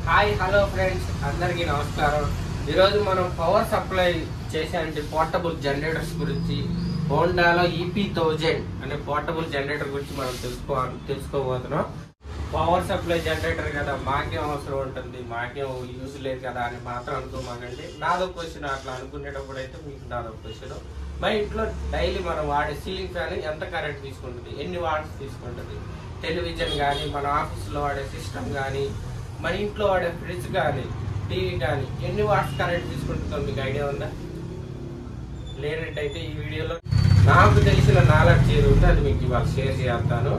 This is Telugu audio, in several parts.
హాయ్ హలో ఫ్రెండ్స్ అందరికీ నమస్కారం ఈరోజు మనం పవర్ సప్లై చేసే పోర్టబుల్ జనరేటర్స్ గురించి హోండాలో ఈపీ థౌజండ్ అనే పోర్టబుల్ జనరేటర్ గురించి మనం తెలుసుకో తెలుసుకోబోతున్నాం పవర్ సప్లై జనరేటర్ కదా మాకేం అవసరం ఉంటుంది మాకేం యూజ్ లేదు కదా అని మాత్రం అనుకోమాకండి నాదో క్వశ్చన్ అట్లా అనుకునేటప్పుడు అయితే మీకు నాదో క్వశ్చన్ మా ఇంట్లో డైలీ మనం వాడే సీలింగ్ ఫ్యాన్ ఎంత కరెంట్ తీసుకుంటుంది ఎన్ని వాట్స్ తీసుకుంటుంది టెలివిజన్ కానీ మన ఆఫీస్లో వాడే సిస్టమ్ కానీ మన ఇంట్లో వాడే ఫ్రిడ్జ్ కానీ టీవీ కానీ ఎన్ని వాట్స్ కరెంట్ తీసుకుంటుందో మీకు ఐడియా ఉందా లేనట్టయితే ఈ వీడియోలో నాకు తెలిసిన నాలెడ్జ్ ఏది ఉందో అది మీకు ఇవాళ షేర్ చేస్తాను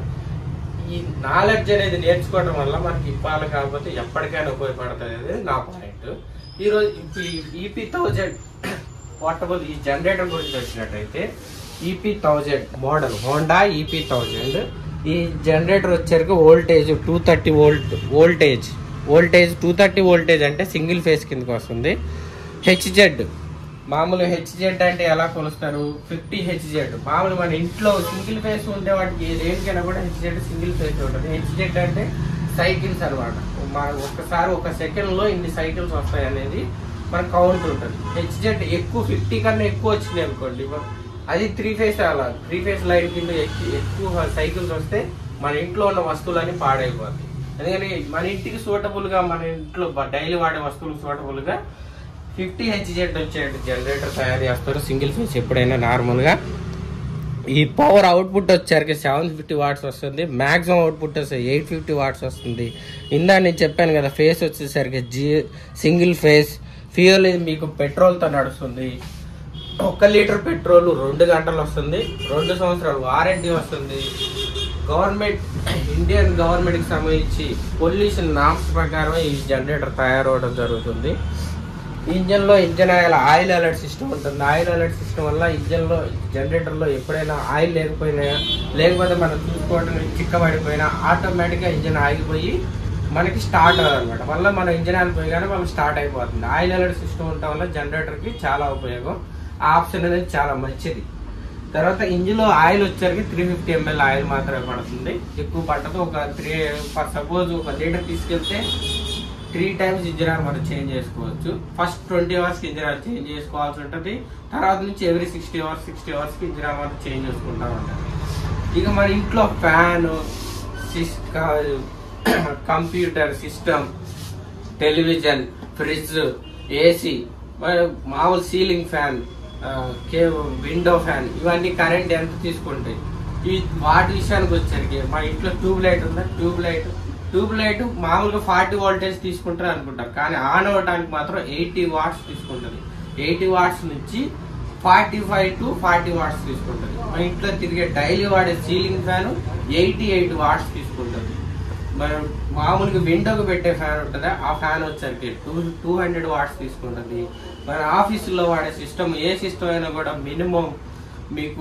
ఈ నాలెడ్జ్ అనేది నేర్చుకోవడం వల్ల మనకి ఇవ్వాలి కాకపోతే ఎప్పటికైనా ఉపయోగపడుతుంది అనేది నా పాయింట్ ఈరోజు ఇప్పుడు ఈపీ థౌజండ్ పోర్టబుల్ ఈ జనరేటర్ గురించి వచ్చినట్టయితే EP thousand model Honda EP thousand ఈ జనరేటర్ వచ్చేసరికి voltage two thirty volt voltage voltage two thirty voltage అంటే సింగిల్ ఫేస్ కిందకి వస్తుంది హెచ్జెడ్ మామూలు హెచ్జెడ్ అంటే ఎలా కొలుస్తారు ఫిఫ్టీ హెచ్జెడ్ మామూలు మన ఇంట్లో సింగిల్ ఫేస్ ఉండే వాటికి దేనికైనా కూడా హెచ్జెడ్ సింగిల్ ఫేస్ ఉంటుంది హెచ్జెడ్ అంటే సైకిల్స్ అనమాట మన ఒక్కసారి ఒక సెకండ్ లో ఇన్ని సైకిల్స్ వస్తాయి అనేది మన కౌంట్ ఉంటుంది హెచ్జెడ్ ఎక్కువ ఫిఫ్టీ కన్నా ఎక్కువ వచ్చింది అనుకోండి అది త్రీ ఫేస్ అలా త్రీ ఫేస్ లైన్ కింద ఎక్కు- ఎక్కువ సైకిల్స్ వస్తే మన ఇంట్లో ఉన్న వస్తువులన్నీ పాడైపోతాయి అందుకని మన ఇంటికి సూటబుల్ గా మన ఇంట్లో డైలీ వాడే వస్తువులు సూటబుల్ గా ఫిఫ్టీ హెచ్జెడ్ వచ్చే జనరేటర్ తయారు చేస్తారు సింగిల్ ఫేస్ ఎప్పుడైనా నార్మల్ గా ఈ పవర్ అవుట్పుట్ వచ్చేసరికి సెవెన్ ఫిఫ్టీ వాట్స్ వస్తుంది మాక్సిమం అవుట్పుట్ వస్తే ఎయిట్ ఫిఫ్టీ వాట్స్ వస్తుంది ఇందా నేను చెప్పాను కదా ఫేస్ వచ్చేసరికి జీ సింగిల్ ఫేస్ ఫ్యూయల్ ఇది మీకు పెట్రోల్తో నడుస్తుంది ఒక్క లీటర్ పెట్రోల్ రెండు గంటలు వస్తుంది రెండు సంవత్సరాలు వారంటీ వస్తుంది గవర్నమెంట్ ఇండియన్ గవర్నమెంట్కి సంబంధించి పొల్యూషన్ నామ్స్ ప్రకారం ఈ జనరేటర్ తయారవడం జరుగుతుంది ఇంజన్ లో engine oil oil alert system ఉంటుంది ఆయిల్ అలర్ట్ సిస్టమ్ వల్ల ఇంజన్ లో జనరేటర్ లో ఎప్పుడైనా ఆయిల్ లేకపోయినా లేకపోతే మనం చూసుకోవడం చిక్కబడిపోయినా ఆటోమేటిక్ గా ఇంజన్ ఆగిపోయి మనకి స్టార్ట్ అవ్వదన్నమాట మళ్ళీ మన ఇంజన్ ఆయిల్ పోయగానే మనం స్టార్ట్ అయిపోతుంది ఆయిల్ అలర్ట్ సిస్టమ్ ఉండటం వల్ల జనరేటర్ కి చాలా ఉపయోగం ఆ ఆప్షన్ అనేది చాలా మంచిది తర్వాత ఇంజిన్ లో ఆయిల్ వచ్చేసరికి త్రీ ఫిఫ్టీ ఎంఎల్ ఆయిల్ మాత్రమే పడుతుంది ఎక్కువ పట్టదు ఒక త్రీ ఫర్ సపోజ్ ఒక లీటర్ తీసుకెళ్తే త్రీ టైమ్స్ ఇంజిన్ ఆయిల్ మనం చేంజ్ చేసుకోవచ్చు first twenty hours engine oil change చేసుకోవాల్సి ఉంటుంది తర్వాత నుంచి every sixty hours sixty hours కి ఇంజిన్ ఆయిల్ మనం చేంజ్ చేసుకుంటా ఉంటాం ఇక మన ఇంట్లో fan computer system television fridge AC మామూలు సీలింగ్ ఫ్యాన్ కే విండో ఫ్యాన్ ఇవన్నీ కరెంట్ ఎంత తీసుకుంటాయి ఈ వాటి విషయానికి వచ్చరికి మా ఇంట్లో ట్యూబ్ లైట్ ఉందా ట్యూబ్ లైట్ ట్యూబ్ లైట్ మామూలుగా ఫార్టీ వోల్టేజ్ తీసుకుంటారు అనుకుంటారు కానీ ఆన్ అవ్వడానికి మాత్రం ఎయిటీ వాట్స్ తీసుకుంటుంది ఎయిటీ వాట్స్ నుంచి forty five to forty watts తీసుకుంటుంది మా ఇంట్లో తిరిగే డైలీ వాడే ceiling fan eighty eight watts తీసుకుంటుంది మనం మామూలుగా విండోకి పెట్టే ఫ్యాన్ ఉంటుందా ఆ ఫ్యాన్ వచ్చరికి టూ టూ హండ్రెడ్ వాట్స్ తీసుకుంటుంది మన ఆఫీసులో వాడే సిస్టమ్ ఏ సిస్టమ్ అయినా కూడా మినిమం మీకు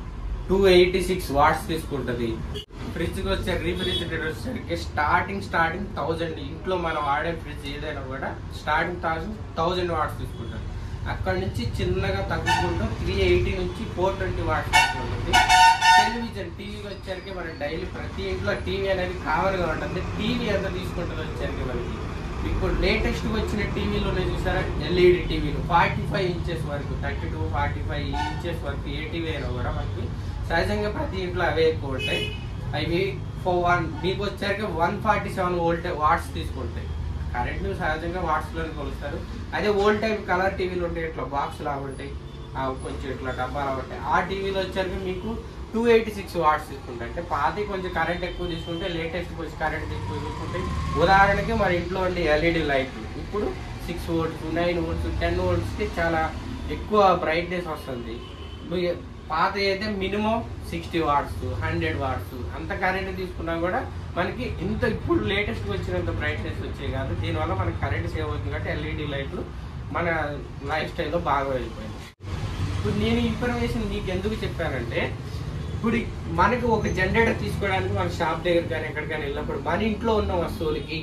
టూ ఎయిటీ సిక్స్ వాట్స్ తీసుకుంటుంది ఫ్రిడ్జ్కి వచ్చే రీఫ్రిజిరేటర్ వచ్చేసరికి స్టార్టింగ్ స్టార్టింగ్ థౌజండ్ ఇంట్లో మనం వాడే ఫ్రిడ్జ్ ఏదైనా కూడా స్టార్టింగ్ థౌసండ్ థౌజండ్ వాట్స్ తీసుకుంటుంది అక్కడ నుంచి చిన్నగా తగ్గుకుంటూ త్రీ ఎయిటీ నుంచి ఫోర్ ట్వంటీ వాట్స్ తీసుకుంటుంది టెలివిజన్ టీవీకి వచ్చరికి మన డైలీ ప్రతి ఇంట్లో టీవీ అనేది కామన్ గా ఉంటుంది టీవీ ఎంత తీసుకుంటుంది వచ్చరికి మనకి ఇప్పుడు లేటెస్ట్ వచ్చిన టీవీలు ఉన్నాయి చూసారా ఎల్ఈడి టీవీలు ఫార్టీ ఫైవ్ ఇంచెస్ వరకు thirty two forty five inches వరకు ఏ టీవీ అయినా కూడా మనకి సహజంగా ప్రతి ఇంట్లో అవే ఎక్కువ ఉంటాయి అవి ఫోర్ వన్ మీకు వచ్చరికి one forty seven volt watts తీసుకుంటాయి కరెంట్ సహజంగా వాట్స్ లోనే కొలుస్తారు అదే ఓల్డ్ టైప్ కలర్ టీవీలు ఉంటాయి ఇట్లా బాక్స్ లాగా ఉంటాయి ఆ కొంచెం ఇట్లా డబ్బాలా ఉంటాయి ఆ టీవీలో వచ్చరికి మీకు టూ ఎయిటీ సిక్స్ వాట్స్ తీసుకుంటాయి అంటే పాతి కొంచెం కరెంట్ ఎక్కువ తీసుకుంటే లేటెస్ట్ కొంచెం కరెంట్ ఎక్కువ తీసుకుంటే ఉదాహరణకి మన ఇంట్లో ఉండే ఎల్ఈడి లైట్లు ఇప్పుడు six volts nine volts ten కి చాలా ఎక్కువ బ్రైట్నెస్ వస్తుంది మీ- పాత అయితే minimum sixty watts hundred watts అంత కరెంట్ తీసుకున్నా కూడా మనకి ఇంత ఇప్పుడు లేటెస్ట్ వచ్చినంత బ్రైట్నెస్ వచ్చాయి కాదు దీనివల్ల మనకి కరెంట్ సేవ్ అవుతుంది కాబట్టి ఎల్ఈడి లైట్లు మన లైఫ్ స్టైల్లో బాగా వెళ్ళిపోయింది ఇప్పుడు నేను ఇన్ఫర్మేషన్ మీకు ఎందుకు చెప్పానంటే ఇప్పుడు ఈ- మనకి ఒక జనరేటర్ తీసుకోవడానికి మన షాప్ దగ్గర కానీ ఎక్కడికైనా వెళ్ళినప్పుడు మన ఇంట్లో ఉన్న వస్తువులకి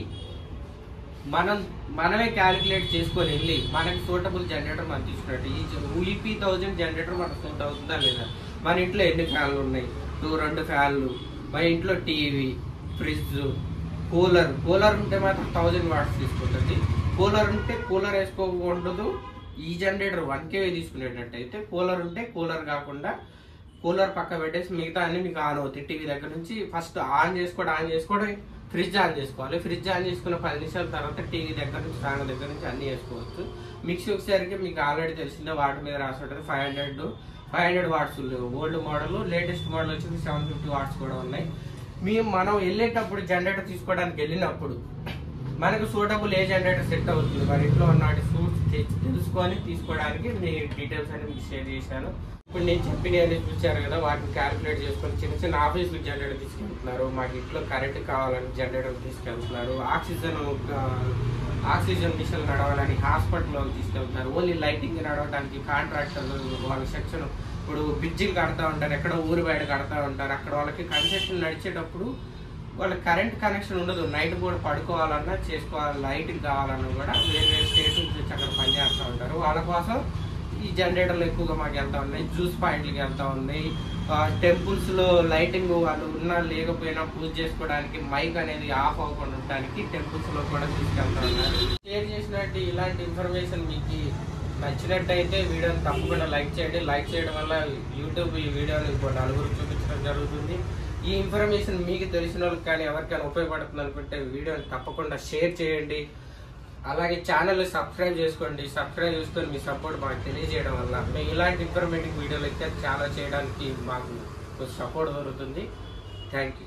మనం మనమే క్యాలిక్యులేట్ చేసుకొని వెళ్ళి మనకి సూటబుల్ జనరేటర్ మనం తీసుకున్నట్టు ఈ ఈపీ థౌజండ్ జనరేటర్ మనకు సూట్ అవుతుందా లేదా మన ఇంట్లో ఎన్ని ఫ్యాన్లు ఉన్నాయి టూ రెండు ఫ్యాన్లు మన ఇంట్లో టీవీ ఫ్రిడ్జ్ కూలర్ కూలర్ ఉంటే మాత్రం థౌజండ్ వాట్స్ తీసుకుంటుంది కూలర్ ఉంటే కూలర్ వేసుకోకూడదు ఈ జనరేటర్ వన్ కేవీ తీసుకునేటట్టయితే కూలర్ ఉంటే కూలర్ కాకుండా కూలర్ పక్క పెట్టేసి మిగతా అన్ని మీకు ఆన్ అవుతాయి టీవీ దగ్గర నుంచి ఫస్ట్ ఆన్ చేసుకోవడం ఆన్ చేసుకోవడం ఫ్రిడ్జ్ ఆన్ చేసుకోవాలి ఫ్రిడ్జ్ ఆన్ చేసుకున్న పది నిమిషాల తర్వాత టీవీ దగ్గర నుంచి ఫ్యాన్ దగ్గర నుంచి అన్ని వేసుకోవచ్చు మిక్సీ వచ్చేసరికి మీకు ఆల్రెడీ తెలిసిందే వాటి మీద రాసి ఉంటుంది five hundred five hundred watts old model latest model వచ్చి సెవెన్ ఫిఫ్టీ వాట్స్ కూడా ఉన్నాయి మేము మనం వెళ్ళేటప్పుడు జనరేటర్ తీసుకోవడానికి వెళ్ళినప్పుడు మనకు సూటబుల్ ఏ జనరేటర్ సెట్ అవుతుంది మన ఇంట్లో ఉన్న సూట్స్ తెచ్చి తెలుసుకొని తీసుకోవడానికి మీ డీటెయిల్స్ అన్ని మీకు షేర్ చేశాను ఇప్పుడు నేను చెప్పినవి చూశారు కదా వాటిని క్యాలిక్యులేట్ చేసుకొని చిన్న చిన్న ఆఫీసులకు జనరేటర్ తీసుకెళ్తున్నారు మాకు ఇంట్లో కరెంట్ కావాలని జనరేటర్ తీసుకెళ్తున్నారు ఆక్సిజన్ ఆ, ఆక్సిజన్ మిషన్ నడవాలని హాస్పిటల్లో తీసుకెళ్తున్నారు ఓన్లీ లైటింగ్ నడవడానికి కాంట్రాక్టర్లు వాళ్ళ సెక్షన్ ఇప్పుడు బ్రిడ్జిలు కడతా ఉంటారు ఎక్కడ ఊరు బయట కడతా ఉంటారు అక్కడ వాళ్ళకి కన్స్ట్రక్షన్ నడిచేటప్పుడు వాళ్ళకి కరెంట్ కనెక్షన్ ఉండదు నైట్ కూడా పడుకోవాలన్నా చేసుకోవాలి లైట్ కావాలన్నా కూడా వేరే వేరే స్టేట్ నుంచి వచ్చి అక్కడ పనిచేస్తూ ఉంటారు వాళ్ళ కోసం ఈ జనరేటర్లు ఎక్కువగా మాకు వెళ్తా ఉన్నాయి జ్యూస్ పాయింట్లకి వెళ్తా ఉన్నాయి టెంపుల్స్ లో లైటింగ్ వాళ్ళు ఉన్నా లేకపోయినా పూజ చేసుకోవడానికి మైక్ అనేది ఆఫ్ అవ్వకుండా ఉండడానికి టెంపుల్స్ లో కూడా తీసుకెళ్తా ఉన్నారు షేర్ చేసినట్టు ఇలాంటి ఇన్ఫర్మేషన్ మీకు నచ్చినట్టయితే వీడియోని తప్పకుండా లైక్ చేయండి లైక్ చేయడం వల్ల యూట్యూబ్ ఈ వీడియోని ఇంకో నలుగురు చూపించడం జరుగుతుంది ఈ ఇన్ఫర్మేషన్ మీకు తెలిసిన వాళ్ళకి కానీ ఎవరికైనా ఉపయోగపడుతుంది అనుకుంటే వీడియోని తప్పకుండా షేర్ చేయండి అలాగే ఛానల్ సబ్స్క్రైబ్ చేసుకోండి సబ్స్క్రైబ్ చేసుకొని మీ సపోర్ట్ మాకు తెలియజేయడం వల్ల మేము ఇలాంటి ఇన్ఫర్మేటివ్ వీడియోలు అయితే చాలా చేయడానికి మాకు సపోర్ట్ దొరుకుతుంది థ్యాంక్ యూ